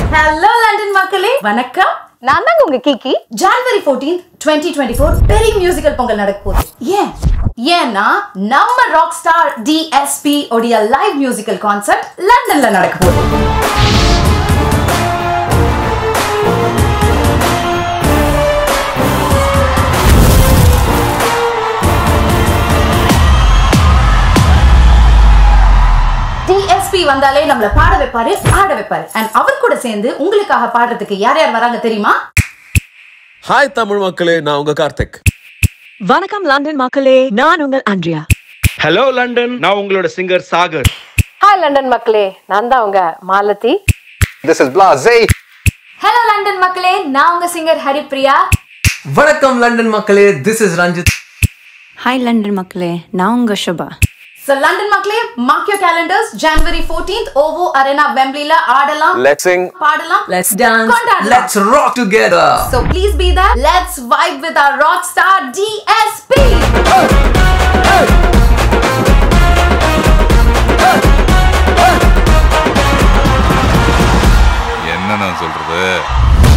Hello London மக்களே வணக்கம் நான் தாங்க உங்க கிக்கி ஜான்வரி 14th 2024 பெரிய மியூசிக்கல் பொங்கல் நடக்க போகுது ஏன் ஏன்னா நம்ம ராக் ஸ்டார் டிஎஸ்பி உடைய லைவ் மியூசிக்கல் கான்சர்ட் லண்டன்ல நடக்க போகுது டிஎஸ்பி வந்தாலே நம்மள பாட வைப்பாரு ஆட வைப்பாரு அண்ட் அவர் கூட சேர்ந்து உங்களுக்காக பாடுறதுக்கு யார் யார் வராங்க தெரியுமா ஹாய் தமிழ் மக்களே நான் உங்க கார்த்திக் வணக்கம் லண்டன் மக்களே நான் உங்கள் ஆண்ட்ரியா ஹலோ லண்டன் நான் உங்களோட சிங்கர் சாகர் ஹாய் லண்டன் மக்களே நான் தான் உங்க Malathi This is Blase. Hello London மக்களே நான் உங்க சிங்கர் ஹரிப்ரியா வணக்கம் லண்டன் மக்களே this is Ranjith hi London மக்களே நான் உங்க சுபா So லண்டன் மக்களே mark your calendars January 14th ஓவோ arena வெம்ப்லில ஆடலாம் Let's sing. பாடலாம் லெட்ஸ் டான்ஸ் கொண்டாடலாம் let's rock together So please be there. Let's vibe with our rock star DSP. என்ன நான் சொல்றது